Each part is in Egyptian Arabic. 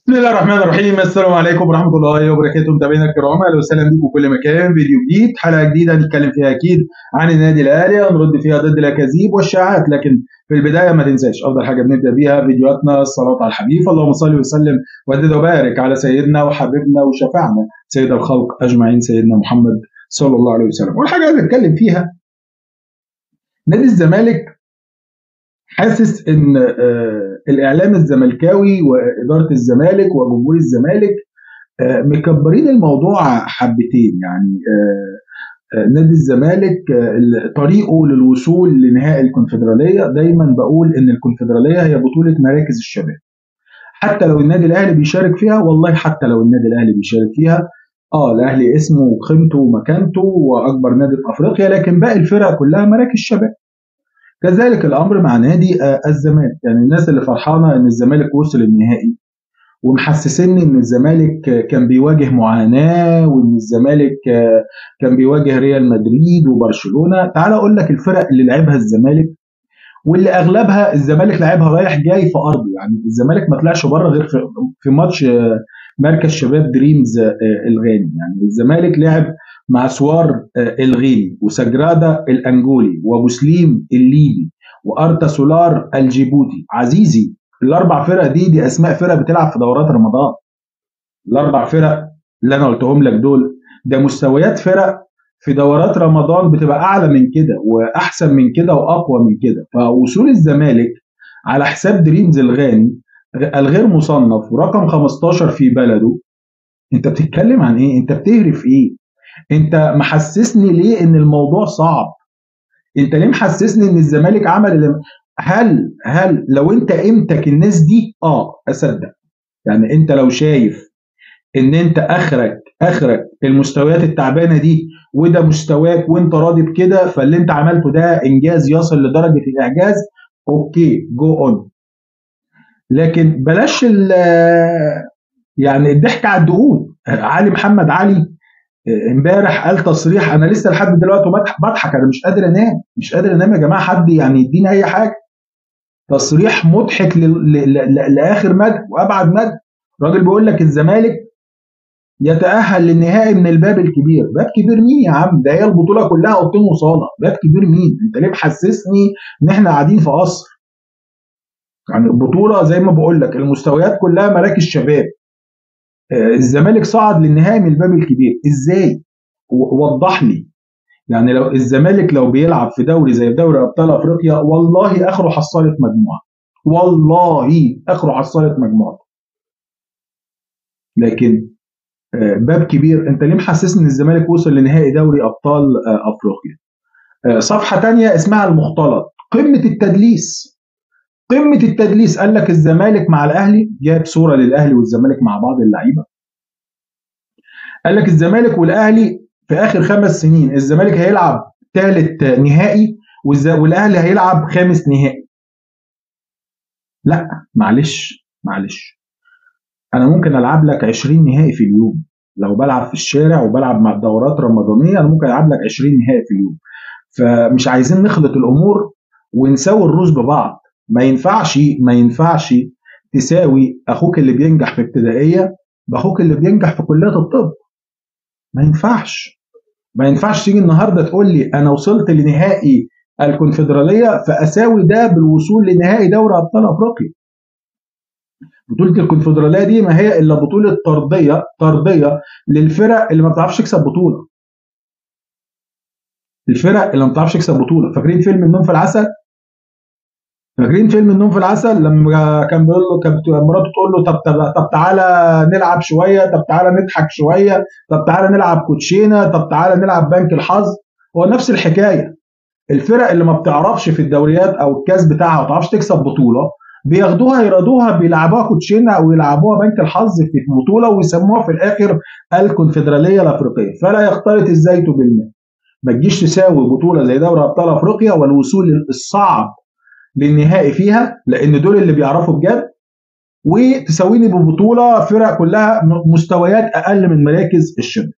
بسم الله الرحمن الرحيم السلام عليكم ورحمه الله وبركاته متابعينا الكرام اهلا وسهلا بكم في كل مكان فيديو جديد حلقه جديده هنتكلم فيها اكيد عن النادي الاهلي ونرد فيها ضد الاكاذيب والشائعات لكن في البدايه ما تنساش افضل حاجه بنبدا بيها فيديوهاتنا الصلاه على الحبيب اللهم صل وسلم وزد وبارك على سيدنا وحبيبنا وشفعنا سيد الخلق اجمعين سيدنا محمد صلى الله عليه وسلم والحاجه اللي هنتكلم فيها نادي الزمالك حاسس ان الاعلام الزملكاوي واداره الزمالك وجمهور الزمالك مكبرين الموضوع حبتين يعني نادي الزمالك طريقه للوصول لنهائي الكونفدراليه دايما بقول ان الكونفدراليه هي بطوله مراكز الشباب حتى لو النادي الاهلي بيشارك فيها والله حتى لو النادي الاهلي بيشارك فيها اه الاهلي اسمه وقيمته ومكانته واكبر نادي في افريقيا لكن باقي الفرق كلها مراكز شباب كذلك الامر مع نادي الزمالك يعني الناس اللي فرحانه ان الزمالك وصل النهائي ومحسسني ان الزمالك كان بيواجه معاناه وان الزمالك كان بيواجه ريال مدريد وبرشلونه تعال اقول لك الفرق اللي لعبها الزمالك واللي اغلبها الزمالك لعبها رايح جاي في ارضه يعني الزمالك ما طلعش بره غير في ماتش مركز شباب دريمز الغاني يعني الزمالك لعب مع سوار الغيني وسجرادا الانجولي وبوسليم الليبي وارتا سولار الجيبوتي عزيزي الاربع فرق دي دي اسماء فرق بتلعب في دورات رمضان الاربع فرق اللي انا قلتهم لك دول ده مستويات فرق في دورات رمضان بتبقى اعلى من كده واحسن من كده واقوى من كده فوصول الزمالك على حساب دريمز الغاني الغير مصنف ورقم 15 في بلده انت بتتكلم عن ايه انت بتهرف ايه انت محسسني ليه ان الموضوع صعب انت ليه محسسني ان الزمالك عمل هل هل لو انت قيمتك الناس دي اه اصدق يعني انت لو شايف ان انت اخرك اخرك المستويات التعبانه دي وده مستواك وانت راضي بكده فاللي انت عملته ده انجاز يصل لدرجه الاعجاز اوكي جو اون لكن بلاش يعني الضحك على الدقون علي محمد علي امبارح قال تصريح انا لسه لحد دلوقتي بضحك انا مش قادر انام مش قادر انام يا جماعه حد يعني يديني اي حاجه تصريح مضحك لاخر مدى وابعد مدى الراجل بيقول لك الزمالك يتاهل للنهائي من الباب الكبير باب كبير مين يا عم ده هي البطوله كلها اوضتين وصاله باب كبير مين انت ليه محسسني ان احنا قاعدين في قصر يعني البطوله زي ما بقول لك المستويات كلها مراكز شباب الزمالك صعد للنهائي من الباب الكبير ازاي وضح لي يعني لو الزمالك لو بيلعب في دوري زي دوري ابطال افريقيا والله اخره حصاله مجموعه والله اخره حصاله مجموعه لكن باب كبير انت ليه محسسني ان الزمالك وصل لنهائي دوري ابطال افريقيا صفحه تانية اسمها المختلط قمه التدليس قمه التدليس قال لك الزمالك مع الاهلي جاب صوره للاهلي والزمالك مع بعض اللعيبه قال لك الزمالك والاهلي في اخر خمس سنين الزمالك هيلعب ثالث نهائي والاهلي هيلعب خامس نهائي لا معلش معلش انا ممكن العب لك 20 نهائي في اليوم لو بلعب في الشارع وبلعب مع دورات رمضانيه انا ممكن العب لك 20 نهائي في اليوم فمش عايزين نخلط الامور ونساوي الروس ببعض ما ينفعش ما ينفعش تساوي اخوك اللي بينجح في ابتدائيه باخوك اللي بينجح في كليه الطب ما ينفعش ما ينفعش تيجي النهارده تقول لي انا وصلت لنهائي الكونفدراليه فاساوي ده بالوصول لنهائي دوري ابطال افريقيا بطوله الكونفدراليه دي ما هي الا بطوله طرديه طرديه للفرق اللي ما بتعرفش تكسب بطوله الفرق اللي ما بتعرفش تكسب بطوله فاكرين فيلم النوم في العسل فاكرين فيلم النوم في العسل لما كان بيقول له كانت مراته تقول له طب طب, طب تعالى نلعب شويه طب تعالى نضحك شويه طب تعالى نلعب كوتشينه طب تعالى نلعب بنك الحظ هو نفس الحكايه الفرق اللي ما بتعرفش في الدوريات او الكاس بتاعها ما بتعرفش تكسب بطوله بياخدوها يرادوها بيلعبوها كوتشينه او يلعبوها بنك الحظ في بطوله ويسموها في الاخر الكونفدراليه الافريقيه فلا يختلط الزيت بالماء ما تجيش تساوي بطوله زي دوري ابطال افريقيا والوصول الصعب للنهائي فيها لان دول اللي بيعرفوا بجد وتساويني ببطوله فرق كلها مستويات اقل من مراكز الشباب.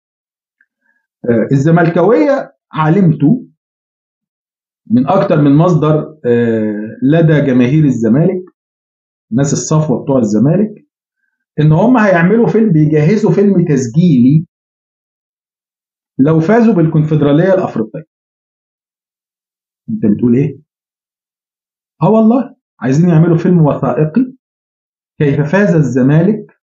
الزملكاويه علمته من اكتر من مصدر لدى جماهير الزمالك ناس الصفوه بتوع الزمالك ان هم هيعملوا فيلم بيجهزوا فيلم تسجيلي لو فازوا بالكونفدراليه الافريقيه انت بتقول ايه اه والله عايزين يعملوا فيلم وثائقي كيف فاز الزمالك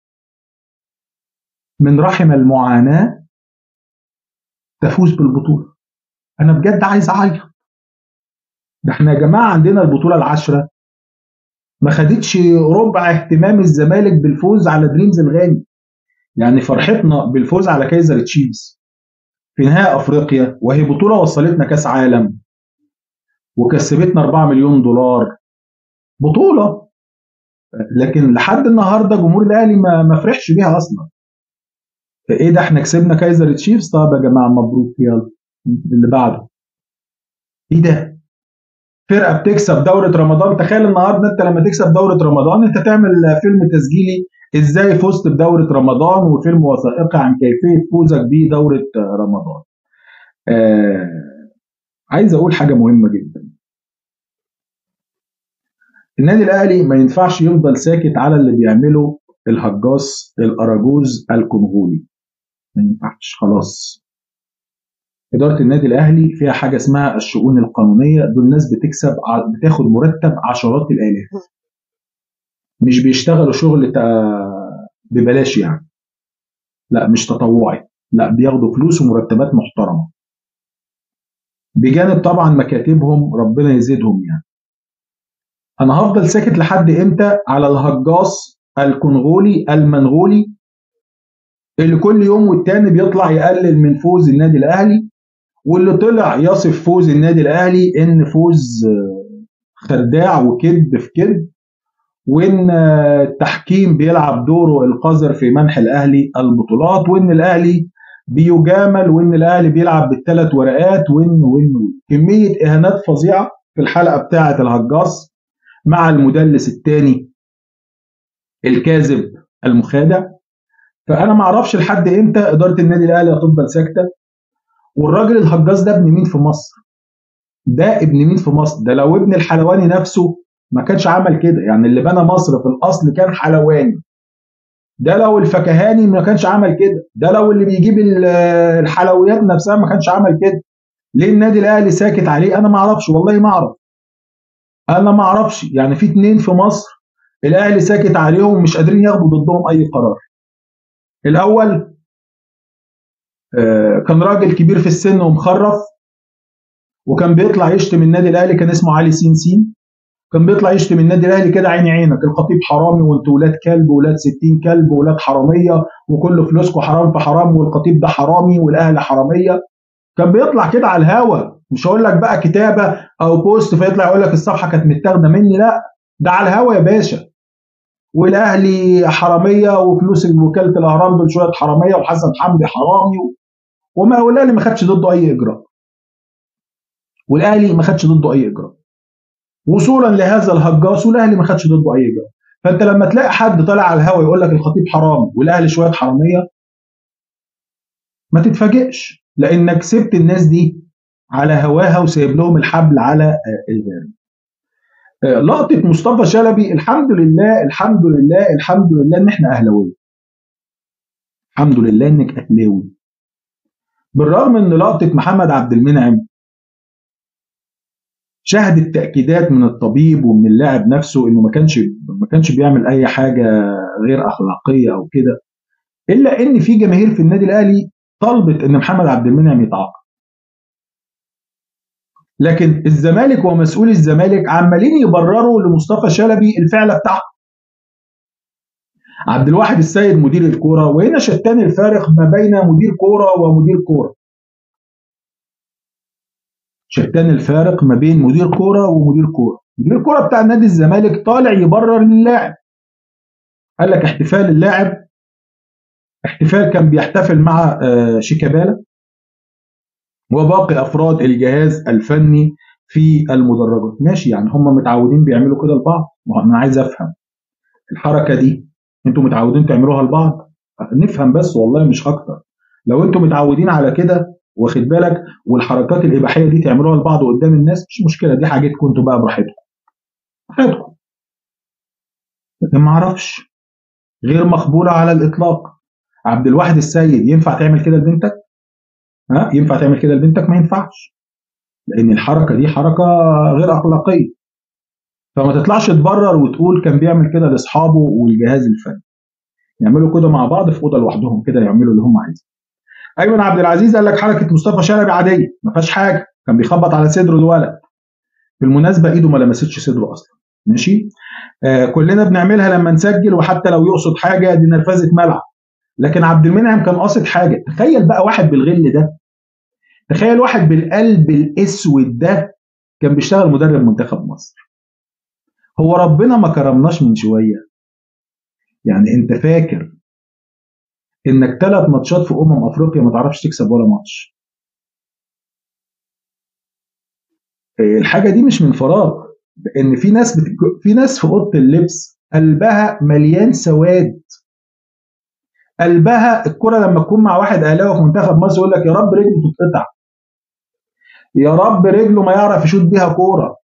من رحم المعاناه تفوز بالبطوله انا بجد عايز اعيط ده احنا يا جماعه عندنا البطوله العاشره ما خدتش ربع اهتمام الزمالك بالفوز على دريمز الغاني يعني فرحتنا بالفوز على كايزر تشيفز في نهائي افريقيا وهي بطوله وصلتنا كاس عالم وكسبتنا 4 مليون دولار بطوله لكن لحد النهارده جمهور الاهلي ما ما فرحش بيها اصلا فايه ده احنا كسبنا كايزر تشيفز طب يا جماعه مبروك يلا اللي بعده ايه ده فرقه بتكسب دوره رمضان تخيل النهارده انت لما تكسب دوره رمضان انت تعمل فيلم تسجيلي ازاي فزت بدوره رمضان وفيلم وثائقي عن كيفيه فوزك بدوره رمضان آه عايز اقول حاجه مهمه جدا النادي الاهلي ما ينفعش يفضل ساكت على اللي بيعمله الهجاص الاراجوز الكونغولي ما ينفعش خلاص إدارة النادي الأهلي فيها حاجة اسمها الشؤون القانونية دول ناس بتكسب بتاخد مرتب عشرات الآلاف مش بيشتغلوا شغل ببلاش يعني لا مش تطوعي لا بياخدوا فلوس ومرتبات محترمة بجانب طبعا مكاتبهم ربنا يزيدهم يعني أنا هفضل ساكت لحد إمتى على الهجاص الكونغولي المنغولي اللي كل يوم والتاني بيطلع يقلل من فوز النادي الأهلي واللي طلع يصف فوز النادي الاهلي ان فوز خداع وكذب في كذب وان التحكيم بيلعب دوره القذر في منح الاهلي البطولات وان الاهلي بيجامل وان الاهلي بيلعب بالثلاث ورقات وان وان كميه اهانات فظيعه في الحلقه بتاعه الهجاص مع المدلس الثاني الكاذب المخادع فانا ما اعرفش لحد امتى اداره النادي الاهلي هتفضل ساكته والراجل الهجاص ده ابن مين في مصر ده ابن مين في مصر ده لو ابن الحلواني نفسه ما كانش عمل كده يعني اللي بنى مصر في الاصل كان حلواني ده لو الفكهاني ما كانش عمل كده ده لو اللي بيجيب الحلويات نفسها ما كانش عمل كده ليه النادي الاهلي ساكت عليه انا ما اعرفش والله ما اعرف انا ما اعرفش يعني في اتنين في مصر الاهلي ساكت عليهم ومش قادرين ياخدوا ضدهم اي قرار الاول كان راجل كبير في السن ومخرف وكان بيطلع يشتم النادي الاهلي كان اسمه علي سين سين كان بيطلع يشتم النادي الاهلي كده عيني عينك الخطيب حرامي وانتوا ولاد كلب ولاد 60 كلب ولاد حراميه وكل فلوسكم حرام في حرام والخطيب ده حرامي والاهلي حراميه كان بيطلع كده على الهوا مش هقول لك بقى كتابه او بوست فيطلع يقول لك الصفحه كانت متاخده مني لا ده على الهوا يا باشا والاهلي حراميه وفلوس وكاله الاهرام دول شويه حراميه وحسن حمدي حرامي وما والاهلي ما خدش ضده اي اجراء والاهلي ما خدش ضده اي اجراء وصولا لهذا الهجاص والاهلي ما خدش ضده اي اجراء فانت لما تلاقي حد طالع على الهوا يقول لك الخطيب حرامي والاهلي شويه حراميه ما تتفاجئش لانك سبت الناس دي على هواها وسايب لهم الحبل على الغارب لقطة مصطفى شلبي الحمد لله الحمد لله الحمد لله ان احنا اهلاويه الحمد لله انك اهلاوي بالرغم ان لقطة محمد عبد المنعم شهدت تأكيدات من الطبيب ومن اللاعب نفسه انه ما كانش ما كانش بيعمل اي حاجة غير اخلاقية او كده الا ان في جماهير في النادي الاهلي طلبت ان محمد عبد المنعم يتعاقب لكن الزمالك ومسؤول الزمالك عمالين يبرروا لمصطفى شلبي الفعل بتاعته عبد الواحد السيد مدير الكوره وهنا شتان الفارق ما بين مدير كوره ومدير كوره شتان الفارق ما بين مدير كوره ومدير كوره مدير الكوره بتاع نادي الزمالك طالع يبرر للاعب قال لك احتفال اللاعب احتفال كان بيحتفل مع شيكابالا وباقي افراد الجهاز الفني في المدرجات ماشي يعني هم متعودين بيعملوا كده لبعض انا عايز افهم الحركه دي انتوا متعودين تعملوها لبعض نفهم بس والله مش اكتر لو انتوا متعودين على كده واخد بالك والحركات الاباحيه دي تعملوها لبعض قدام الناس مش مشكله دي حاجتكم انتوا بقى براحتكم براحتكم لكن ما اعرفش غير مقبوله على الاطلاق عبد الواحد السيد ينفع تعمل كده لبنتك ها ينفع تعمل كده لبنتك ما ينفعش لان الحركه دي حركه غير اخلاقيه فما تطلعش تبرر وتقول كان بيعمل كده لاصحابه والجهاز الفني يعملوا كده مع بعض في اوضه لوحدهم كده يعملوا اللي هم عايزينه ايمن عبد العزيز قال لك حركه مصطفى شلبي عاديه ما فيهاش حاجه كان بيخبط على صدره الولد بالمناسبه ايده ما لمستش صدره اصلا ماشي آه كلنا بنعملها لما نسجل وحتى لو يقصد حاجه دي نرفزه ملعب لكن عبد المنعم كان قاصد حاجه تخيل بقى واحد بالغل ده تخيل واحد بالقلب الاسود ده كان بيشتغل مدرب منتخب مصر هو ربنا ما كرمناش من شويه يعني انت فاكر انك ثلاث ماتشات في امم افريقيا ما تعرفش تكسب ولا ماتش الحاجه دي مش من فراغ لان في ناس بت... في ناس في اوضه اللبس قلبها مليان سواد قلبها الكره لما تكون مع واحد اهلاوي في منتخب مصر يقول لك يا رب رجله تتقطع يا رب رجله ما يعرف يشوط بيها كوره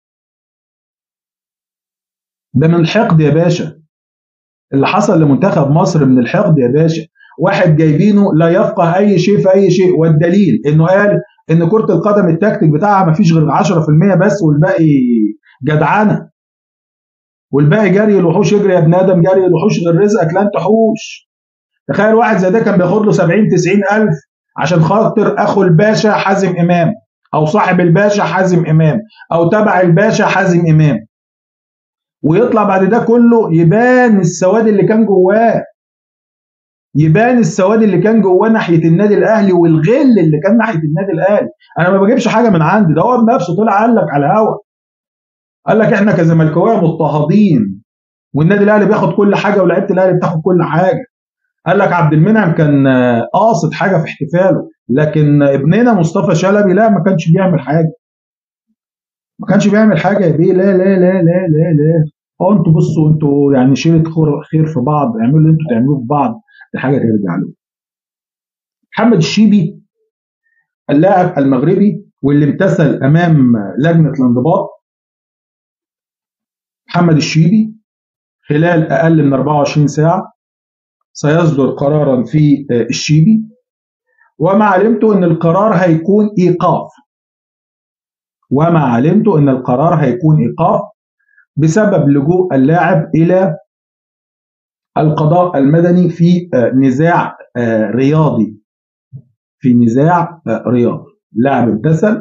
ده من الحقد يا باشا اللي حصل لمنتخب مصر من الحقد يا باشا واحد جايبينه لا يفقه اي شيء في اي شيء والدليل انه قال ان كره القدم التكتيك بتاعها ما فيش غير 10% بس والباقي جدعنه والباقي جري الوحوش يجري يا ابن ادم جري الوحوش غير رزقك لن تحوش تخيل واحد زي ده كان بياخد له 70 90 الف عشان خاطر اخو الباشا حازم امام او صاحب الباشا حازم امام او تبع الباشا حازم امام ويطلع بعد ده كله يبان السواد اللي كان جواه يبان السواد اللي كان جواه ناحيه النادي الاهلي والغل اللي كان ناحيه النادي الاهلي انا ما بجيبش حاجه من عندي ده هو بنفسه طلع قال لك على الهوا قال لك احنا كزملكاويه مضطهدين والنادي الاهلي بياخد كل حاجه ولاعيبه الاهلي بتاخد كل حاجه قال لك عبد المنعم كان قاصد حاجه في احتفاله لكن ابننا مصطفى شلبي لا ما كانش بيعمل حاجه ما كانش بيعمل حاجه يا بيه لا لا لا لا لا لا اه انتوا بصوا انتوا يعني شيله خير في بعض اعملوا اللي انتوا تعملوه في بعض دي حاجه ترجع له محمد الشيبي اللاعب المغربي واللي امتثل امام لجنه الانضباط محمد الشيبي خلال اقل من 24 ساعه سيصدر قرارا في الشيبي وما علمت ان القرار هيكون ايقاف وما علمت ان القرار هيكون ايقاف بسبب لجوء اللاعب الى القضاء المدني في نزاع رياضي في نزاع رياضي لاعب امتثل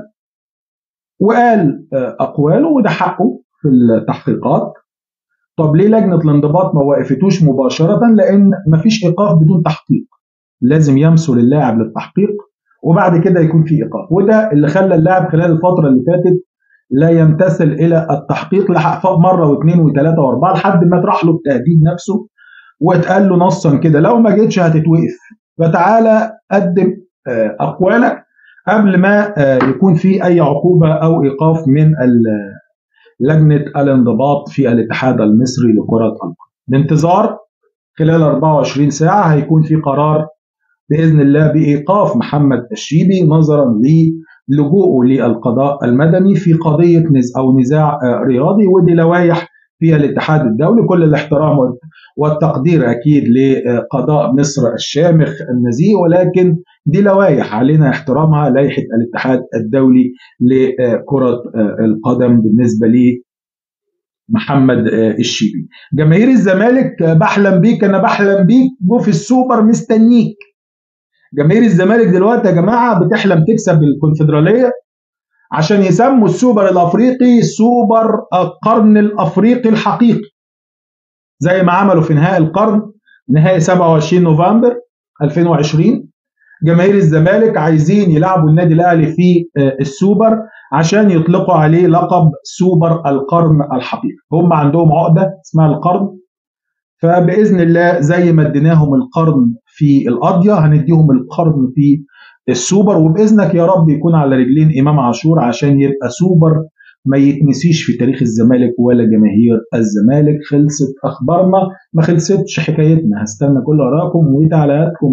وقال اقواله وده حقه في التحقيقات طب ليه لجنه الانضباط ما وقفتوش مباشره لان مفيش ايقاف بدون تحقيق لازم يمثل اللاعب للتحقيق وبعد كده يكون في ايقاف وده اللي خلى اللاعب خلال الفتره اللي فاتت لا يمتثل الى التحقيق لحق مره واثنين وثلاثه واربعه لحد ما طرح له التهديد نفسه واتقال له نصا كده لو ما جيتش هتتوقف فتعالى قدم اقوالك قبل ما يكون في اي عقوبه او ايقاف من لجنه الانضباط في الاتحاد المصري لكره القدم. الانتظار خلال 24 ساعه هيكون في قرار باذن الله بايقاف محمد الشيبي نظرا للجوءه للقضاء المدني في قضيه نز او نزاع رياضي ودي لوائح في الاتحاد الدولي كل الاحترام والتقدير اكيد لقضاء مصر الشامخ النزيه ولكن دي لوائح علينا احترامها لائحه الاتحاد الدولي لكره القدم بالنسبه لي محمد الشيبي جماهير الزمالك بحلم بيك انا بحلم بيك جو في السوبر مستنيك جماهير الزمالك دلوقتي يا جماعه بتحلم تكسب الكونفدراليه عشان يسموا السوبر الافريقي سوبر القرن الافريقي الحقيقي زي ما عملوا في نهائي القرن نهائي 27 نوفمبر 2020 جماهير الزمالك عايزين يلعبوا النادي الاهلي في السوبر عشان يطلقوا عليه لقب سوبر القرن الحقيقي هم عندهم عقده اسمها القرن فباذن الله زي ما اديناهم القرن في القضيه هنديهم القرن في السوبر وباذنك يا رب يكون على رجلين امام عاشور عشان يبقى سوبر ما يتنسيش في تاريخ الزمالك ولا جماهير الزمالك خلصت اخبارنا ما خلصتش حكايتنا هستنى كل ارائكم وتعليقاتكم